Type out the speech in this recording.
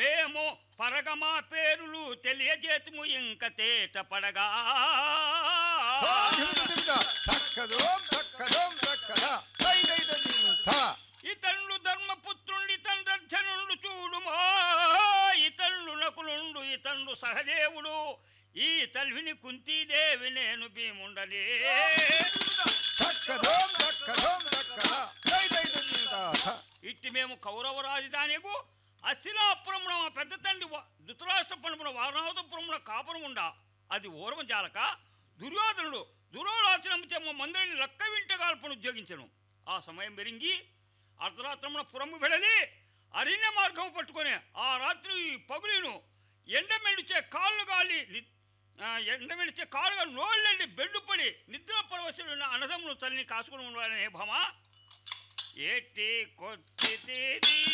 మేము పరగమా పేరులు తెలియజేతుము ఇంక తేట పడగా చక్కదోం చక్కదోం చక్కద దైదైదీంత ఇతనుడు ధర్మపుత్రుండి తండ్రర్జనుండు చూడుమో ఇతనుడు నకులుండు ఇతనుడు సహదేవుడు ఈ తల్విని కుంతీదేవి నేను భీముండలే చక్కదోం చక్కదోం చక్కద దైదైదీంత ఇట్టి మేము కౌరవ రాజధానికు అశిలాపురమున మా పెద్ద తండ్రి వ- ధృతరాష్ట్రపురమున వారణావతపురమున కాపురం ఉండా అది ఓర్వం జాలక దుర్యోధనుడు దురోలాచనము మా మందిరిని లక్క వింటగాల్పను ఉద్యోగించను ఆ సమయం పెరిగి అర్ధరాత్రమున పురము వెడలి అరణ్య మార్గం పట్టుకొని ఆ రాత్రి పగులిను ఎండ మెడిచే కాళ్ళు గాలి ని- ఆ, ఎండ మెడిచే కాళ్ళుగా నోళ్ళండి బెడ్డుపడి నిద్ర పరవశులైన అనదమును తల్లిని కాసుకుని ఉండాలనే భమ ఏటి కొత్తి